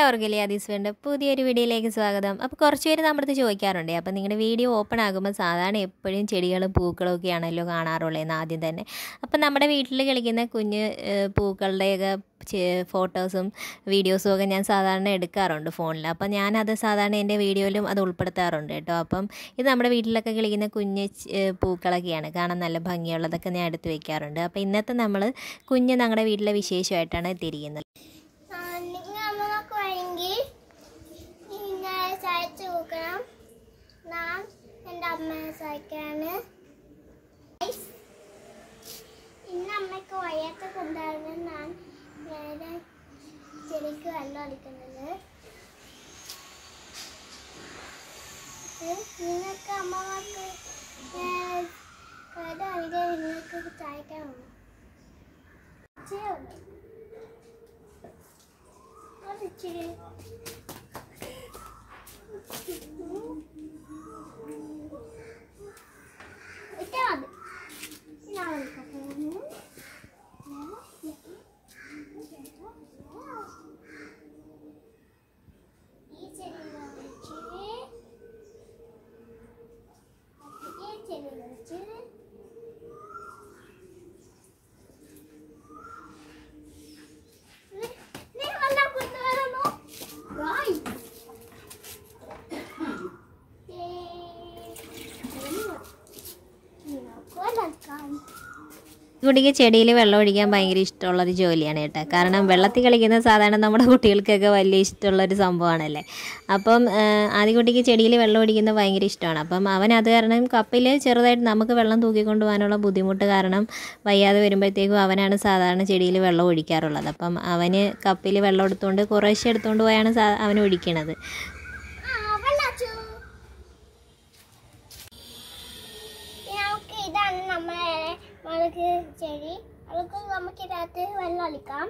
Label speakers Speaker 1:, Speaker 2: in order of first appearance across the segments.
Speaker 1: എല്ലാവർക്കും ലിയാദീസ് വേണ്ട പുതിയൊരു വീഡിയോയിലേക്ക് സ്വാഗതം അപ്പോൾ കുറച്ച് പേര് നമ്മുടെ അടുത്ത് ചോദിക്കാറുണ്ട് അപ്പോൾ നിങ്ങളുടെ വീഡിയോ ഓപ്പൺ ആകുമ്പോൾ സാധാരണ എപ്പോഴും ചെടികളും പൂക്കളും ഒക്കെ ആണല്ലോ കാണാറുള്ളതെന്ന് ആദ്യം തന്നെ അപ്പോൾ നമ്മുടെ വീട്ടിൽ കളിക്കുന്ന കുഞ്ഞ് ഏഹ്, പൂക്കളുടെയൊക്കെ ചെ- ഫോട്ടോസും വീഡിയോസും ഒക്കെ ഞാൻ സാധാരണ എടുക്കാറുണ്ട് ഫോണിൽ അപ്പോൾ ഞാനത് സാധാരണ എൻ്റെ വീഡിയോയിലും അത് ഉൾപ്പെടുത്താറുണ്ട് കേട്ടോ അപ്പം ഇത് നമ്മുടെ വീട്ടിലൊക്കെ കളിക്കുന്ന കുഞ്ഞ് ച്- ഏഹ്, പൂക്കളൊക്കെയാണ് കാണാൻ നല്ല ഭംഗിയുള്ളതൊക്കെ ഞാൻ എടുത്ത് വെക്കാറുണ്ട് അപ്പോൾ ഇന്നത്തെ നമ്മൾ കുഞ്ഞ് ഞങ്ങളുടെ വീട്ടിലെ വിശേഷമായിട്ടാണ് എത്തിയിരിക്കുന്നത്
Speaker 2: നിങ്ങൾ അമ്മക്ക് വേണമെങ്കിൽ ഇങ്ങനെ സഹായിച്ചു നോക്കണം ഞാൻ എൻ്റെ അമ്മയെ സഹായിക്കാണ് ഇന്ന് അമ്മയ്ക്ക് വയ്യാത്ത കൊണ്ടാണ് ഞാൻ നേരെ ചെടിക്ക് വെള്ളം അടിക്കുന്നത് ഇത് നിങ്ങൾക്ക് അമ്മമാർക്ക് വെള്ളം അടിക്കാൻ നിങ്ങൾക്ക് സഹായിക്കാമോ ചെയ്യുള്ളൂ അതിച്ചിരി ഇട്ടാ മതി ഞാൻ വിളിക്കട്ടെ. ഈ ചെടിയിലെ ഒഴിച്ചിരി. ഈ ചെടിയിലെ ഒഴിച്ചിരി. നീ- നീ വെള്ളം കൊണ്ടുവരണോ? Right.
Speaker 1: കുട്ടിക്ക് ചെടിയിൽ വെള്ളം ഒഴിക്കാൻ ഭയങ്കര ഇഷ്ടമുള്ളൊരു ജോലിയാണ് കേട്ടോ കാരണം വെള്ളത്തിൽ കളിക്കുന്ന സാധാരണ നമ്മുടെ കുട്ടികൾക്കൊക്കെ വലിയ ഇഷ്ടമുള്ളൊരു സംഭവമാണല്ലേ അപ്പം ആദ്യകുട്ടിക്ക് ചെടിയിൽ വെള്ളം ഒഴിക്കുന്നത് ഭയങ്കര ഇഷ്ടമാണ് അപ്പം അവൻ അത് കാരണം കപ്പിൽ ചെറുതായിട്ട് നമുക്ക് വെള്ളം തൂക്കിക്കൊണ്ട് പോകാനുള്ള ബുദ്ധിമുട്ട് കാരണം വയ്യാതെ വരുമ്പോഴത്തേക്കും അവനാണ് സാധാരണ ചെടിയിൽ വെള്ളം ഒഴിക്കാറുള്ളത് അപ്പം അവന് കപ്പിൽ വെള്ളം എടുത്തുകൊണ്ട് കുറേശ്ശെ എടുത്തുകൊണ്ട് പോയാണ് സാ അവൻ ഒഴിക്കണത്
Speaker 2: നമുക്ക് ഇതാണ് നമ്മളെ മുളക് ചെടി അവൾക്ക് നമുക്ക് ഇതിനകത്ത് വെള്ളം ഒഴിക്കാം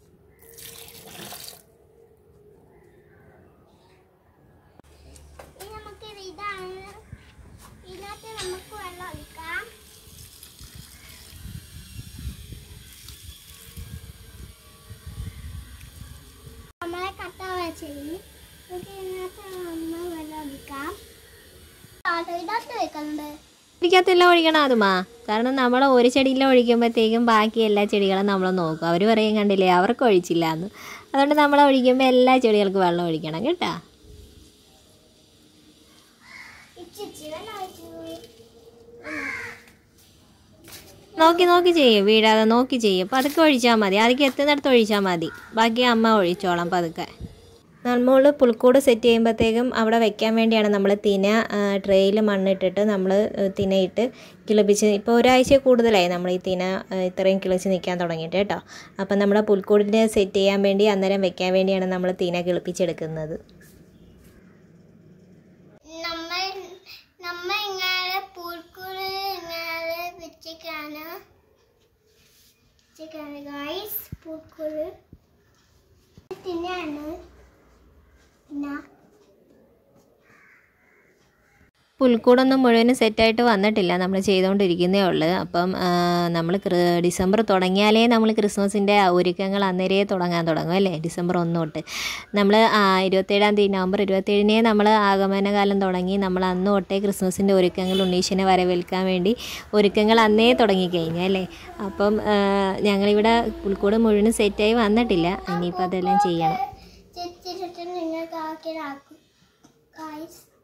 Speaker 2: ഇനി നമുക്ക് ഇത് ഇതാണ് ഇതിനകത്ത് നമുക്ക് വെള്ളം ഒഴിക്കാം നമ്മളെ കട്ട ചെടി നമുക്ക് ഇതിനകത്ത് നമ്മൾ വെള്ളം ഒഴിക്കാം ആട്ടോ ഇതിനകത്ത് വെക്കുന്നുണ്ട്
Speaker 1: ഒഴിക്കാത്തെല്ലാം ഒഴിക്കണം അതുമാ കാരണം നമ്മൾ ഒരു ചെടിയിലും ഒഴിക്കുമ്പോഴത്തേക്കും ബാക്കി എല്ലാ ചെടികളും നമ്മൾ നോക്കും അവർ പറയും കണ്ടില്ലേ അവർക്ക് ഒഴിച്ചില്ല എന്ന് അതുകൊണ്ട് നമ്മൾ ഒഴിക്കുമ്പോൾ എല്ലാ ചെടികൾക്കും വെള്ളം ഒഴിക്കണം കേട്ടോ
Speaker 2: ഇച്ചിരി വെള്ളം ഒഴിച്ചു
Speaker 1: നോക്കി നോക്കി ചെയ്യും വീഴാതെ നോക്കി ചെയ്യും പതുക്കെ ഒഴിച്ചാൽ മതി അതിക്ക് എത്തുന്നിടത്ത് ഒഴിച്ചാൽ മതി ബാക്കി അമ്മ ഒഴിച്ചോളാം പതുക്കെ നമ്മൾ പുൽക്കൂട് സെറ്റ് ചെയ്യുമ്പോഴത്തേക്കും അവിടെ വെക്കാൻ വേണ്ടിയാണ് നമ്മൾ തിന ട്രേയിൽ മണ്ണിട്ടിട്ട് നമ്മൾ തിനയിട്ട് കിളിപ്പിച്ച് ഇപ്പോൾ ഒരാഴ്ച കൂടുതലായി നമ്മൾ ഈ തിന ആ, ഇത്രയും കിളിച്ച് നിൽക്കാൻ തുടങ്ങിയിട്ട് കേട്ടോ അപ്പം നമ്മുടെ പുൽക്കൂടിനെ സെറ്റ് ചെയ്യാൻ വേണ്ടി അന്നേരം വെക്കാൻ വേണ്ടിയാണ് നമ്മൾ തിന കിളിപ്പിച്ചെടുക്കുന്നത്
Speaker 2: നമ്മൾ നമ്മ ഇങ്ങനെ പൂൾക്കുളി ഇങ്ങനെ വെച്ചിട്ടാണ് വെച്ചിട്ടാണ് ഗൈസ് പൂൾക്കുളി തിന്നാണ് പിന്നെ
Speaker 1: പുൽക്കൂടൊന്നും മുഴുവനും സെറ്റായിട്ട് വന്നിട്ടില്ല നമ്മൾ ചെയ്തുകൊണ്ടിരിക്കുന്നേ ഉള്ളൂ അപ്പം നമ്മൾ ഡിസംബർ തുടങ്ങിയാലേ നമ്മൾ ക്രിസ്മസിൻ്റെ ഒരുക്കങ്ങൾ അന്നേരേ തുടങ്ങാൻ തുടങ്ങും അല്ലേ ഡിസംബർ ഒന്ന് തൊട്ട് നമ്മൾ ഇരുപത്തേഴാം തീയതി നവംബർ ഇരുപത്തേഴിനേ നമ്മൾ ആഗമനകാലം തുടങ്ങി നമ്മൾ അന്ന് തൊട്ടേ ക്രിസ്മസിൻ്റെ ഒരുക്കങ്ങൾ ഉണ്ണീശനെ വരവേൽക്കാൻ വേണ്ടി ഒരുക്കങ്ങൾ അന്നേ തുടങ്ങിക്കഴിഞ്ഞു അല്ലേ അപ്പം ആ, ഞങ്ങളിവിടെ പുൽക്കൂട് മുഴുവനും സെറ്റായി വന്നിട്ടില്ല ഇനിയിപ്പോൾ അതെല്ലാം ചെയ്യണം
Speaker 2: ചെച്ചിട്ട് നിങ്ങൾക്ക് ആക്കിയതാക്കും ഗൈസ്